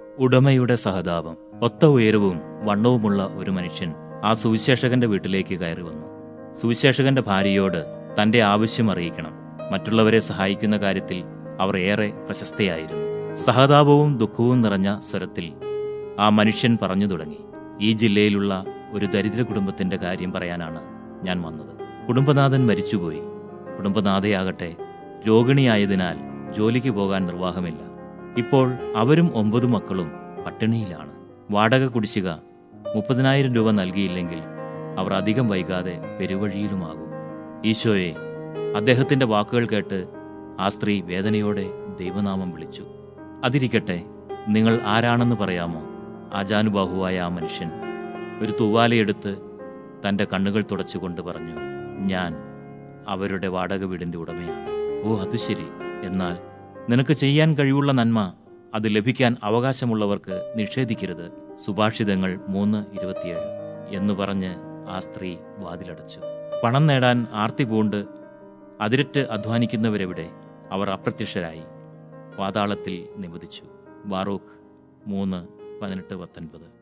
ഉടമയുടെ സഹതാപം ഒത്ത ഉയരവും വണ്ണവുമുള്ള ഒരു മനുഷ്യൻ ആ സുവിശേഷകന്റെ വീട്ടിലേക്ക് കയറി വന്നു സുവിശേഷകന്റെ ഭാര്യയോട് തന്റെ ആവശ്യം അറിയിക്കണം മറ്റുള്ളവരെ സഹായിക്കുന്ന കാര്യത്തിൽ അവർ ഏറെ പ്രശസ്തയായിരുന്നു സഹതാപവും ദുഃഖവും നിറഞ്ഞ സ്വരത്തിൽ ആ മനുഷ്യൻ പറഞ്ഞു തുടങ്ങി ഈ ജില്ലയിലുള്ള ഒരു ദരിദ്ര കുടുംബത്തിന്റെ കാര്യം പറയാനാണ് ഞാൻ വന്നത് കുടുംബനാഥൻ മരിച്ചുപോയി കുടുംബനാഥയാകട്ടെ രോഗിണിയായതിനാൽ ജോലിക്ക് പോകാൻ നിർവാഹമില്ല ഇപ്പോൾ അവരും ഒമ്പത് മക്കളും പട്ടിണിയിലാണ് വാടക കുടിശ്ശിക മുപ്പതിനായിരം രൂപ നൽകിയില്ലെങ്കിൽ അവർ അധികം വൈകാതെ പെരുവഴിയിലുമാകും ഈശോയെ അദ്ദേഹത്തിന്റെ വാക്കുകൾ കേട്ട് ആ സ്ത്രീ വേദനയോടെ ദൈവനാമം വിളിച്ചു അതിരിക്കട്ടെ നിങ്ങൾ ആരാണെന്ന് പറയാമോ ആജാനുബാഹുവായ ആ മനുഷ്യൻ ഒരു തൂവാലയെടുത്ത് തന്റെ കണ്ണുകൾ തുടച്ചുകൊണ്ട് പറഞ്ഞു ഞാൻ അവരുടെ വാടക വീടിന്റെ ഉടമയാണ് ഓ അത് ശരി എന്നാൽ നിനക്ക് ചെയ്യാൻ കഴിവുള്ള നന്മ അത് ലഭിക്കാൻ അവകാശമുള്ളവർക്ക് നിഷേധിക്കരുത് സുഭാഷിതങ്ങൾ മൂന്ന് ഇരുപത്തിയേഴ് എന്നു പറഞ്ഞ് ആ സ്ത്രീ വാതിലടച്ചു പണം നേടാൻ ആർത്തി പൂണ്ട് അതിരറ്റ് അധ്വാനിക്കുന്നവരെവിടെ അവർ അപ്രത്യക്ഷരായി പാതാളത്തിൽ നിമതിച്ചു ബാറൂഖ് മൂന്ന് പതിനെട്ട് പത്തൊൻപത്